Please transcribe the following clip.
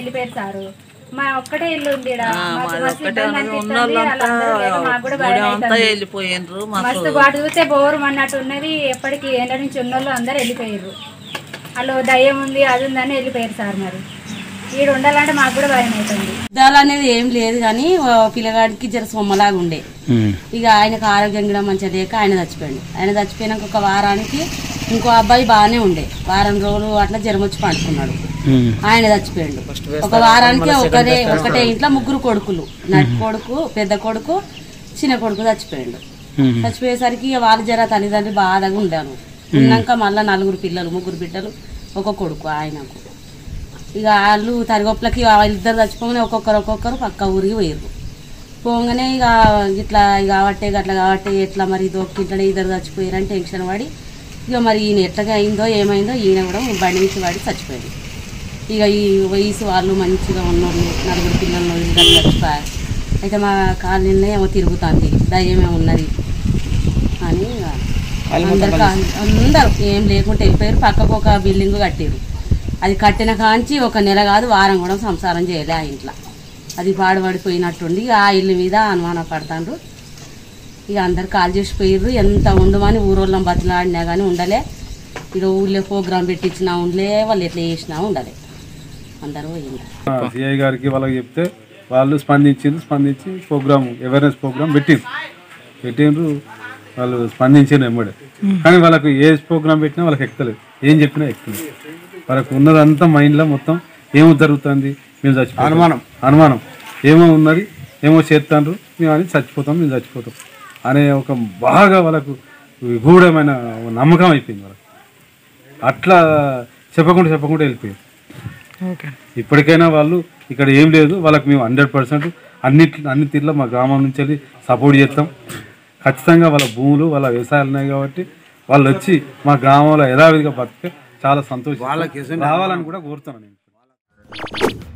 వెళ్ళిపోయారు సారు మా ఒక్కటే ఇల్లు ఉంది ఈడ. ఆ, మాకు మాది మస్తు ఒక్కటే ఇబ్బంది ఉంది. అనిపిస్తుంది. ఉన్నోళ్ళంతా వాళ్ళందరూ లేక మాకు కూడా భయం ఊరే అంతా అవుతుంది. వెళ్ళిపోయినరు మాకు మస్తు వాడు చూస్తే బోరు అన్నట్టు ఉన్నది ఎప్పటికి ఏళ్ళ నుంచి ఉన్నోళ్ళు అందరూ వెళ్ళిపోయారు వాళ్ళు దయ్యం ఉంది అది ఉందని వెళ్ళిపోయారు సార్ మరి ఈడ ఉండాలంటే మాకు కూడా భయం అవుతుంది యుద్ధాలు అనేది ఏం లేదు కానీ ఓ పిల్లగాడికి జర సొమ్మలాగా ఉండే ఇక ఆయనకు ఆరోగ్యం కూడా మంచిగా లేక ఆయన చచ్చిపోయాడు ఆయన చచ్చిపోయినాక ఒక వారానికి ఇంకో అబ్బాయి బాగానే ఉండే వారం రోజులు అట్లా జ్వరం వచ్చి పండుకున్నాడు ఆయన చచ్చిపోయాడు ఒక వారానికి ఒకటే ఒకటే ఇంట్లో ముగ్గురు కొడుకులు నటి కొడుకు పెద్ద కొడుకు చిన్న కొడుకు చచ్చిపోయాడు చచ్చిపోయేసరికి ఇక వాళ్ళ జర తల్లిదండ్రులు బాధగా ఉండాను ఉన్నాక మళ్ళీ నలుగురు పిల్లలు ముగ్గురు బిడ్డలు ఒక కొడుకు ఆయనకు ఇక వాళ్ళు తరిగొప్పలకి వాళ్ళిద్దరు చచ్చిపోగానే ఒక్కొక్కరు ఒక్కొక్కరు పక్క ఊరికి పోయారు పోగానే ఇక ఇట్లా ఇక కాబట్టే అట్లా కాబట్టే ఎట్లా మరి ఇది ఒక్క ఇంట్లోనే ఇద్దరు చచ్చిపోయారని టెన్షన్ పడి ఇక మరి ఈయన ఎట్లా అయిందో ఏమైందో ఈయన కూడా బండి నుంచి పడి చచ్చిపోయాడు ఇక ఈ వయసు వాళ్ళు మంచిగా ఉన్నోళ్ళు నలుగురు పిల్లలు ఇద్దరు చచ్చిపోయారు అయితే మా కాలనీలో ఏమో తిరుగుతుంది దయ్యమే ఉన్నది అని ఇక అందరు కా- అందరూ ఏం లేకుంటే వెళ్ళిపోయారు పక్కకు ఒక బిల్డింగ్ కట్టారు అది కట్టిన కాంచి ఒక నెల కాదు వారం కూడా సంసారం చేయలే ఆ ఇంట్లో అది పాడుపడిపోయినట్టుండి ఇక ఆ ఇల్లు మీద అనుమానం పడతాండ్రు ఇక అందరు కాల్ చేసిపోయారు ఎంత ఉండమని ఊరోళ్ళం బతిలాడినా కానీ ఉండలే ఇక ఊళ్ళో ప్రోగ్రాం పెట్టించినా ఉండలే వాళ్ళు ఎట్లా చేసినా ఉండలే అందరూ పోయిండ్రు సిఐ గారికి వాళ్ళకి చెప్తే వాళ్ళు స్పందించారు స్పందించి ప్రోగ్రామ్ అవేర్నెస్ ప్రోగ్రామ్ పెట్టిండ్రు పెట్టిండ్రు వాళ్ళు స్పందించారు ఎమ్మడే కానీ వాళ్ళకు ఏ ప్రోగ్రామ్ పెట్టినా వాళ్ళకి ఎక్కలేదు ఏం చెప్పినా ఎక్కలేదు వాళ్ళకు ఉన్నదంతా మైండ్లో మొత్తం ఏమో జరుగుతుంది మేము చచ్చిపోతాం అనుమానం అనుమానం ఏమో ఉన్నది ఏమో చేస్తాండ్రు మేము అని చచ్చిపోతాం మేము చచ్చిపోతాం అనే ఒక బాగా వాళ్ళకు గూఢమైన నమ్మకం అయిపోయింది వాళ్ళకి అట్లా చెప్పకుండా చెప్పకుండా వెళ్ళిపోయారు ఇప్పటికైనా వాళ్ళు ఇక్కడ ఏం లేదు వాళ్ళకి మేము హండ్రెడ్ పర్సెంట్ అన్నిటి అన్ని తీర్లో మా గ్రామం నుంచి వెళ్ళి సపోర్ట్ చేస్తాం ఖచ్చితంగా వాళ్ళ భూములు వాళ్ళ వ్యవసాయాలు ఉన్నాయి కాబట్టి వాళ్ళు వచ్చి మా గ్రామంలో యథావిధిగా బతికే చాలా సంతోషం రావాలని కూడా కోరుతున్నాను నేను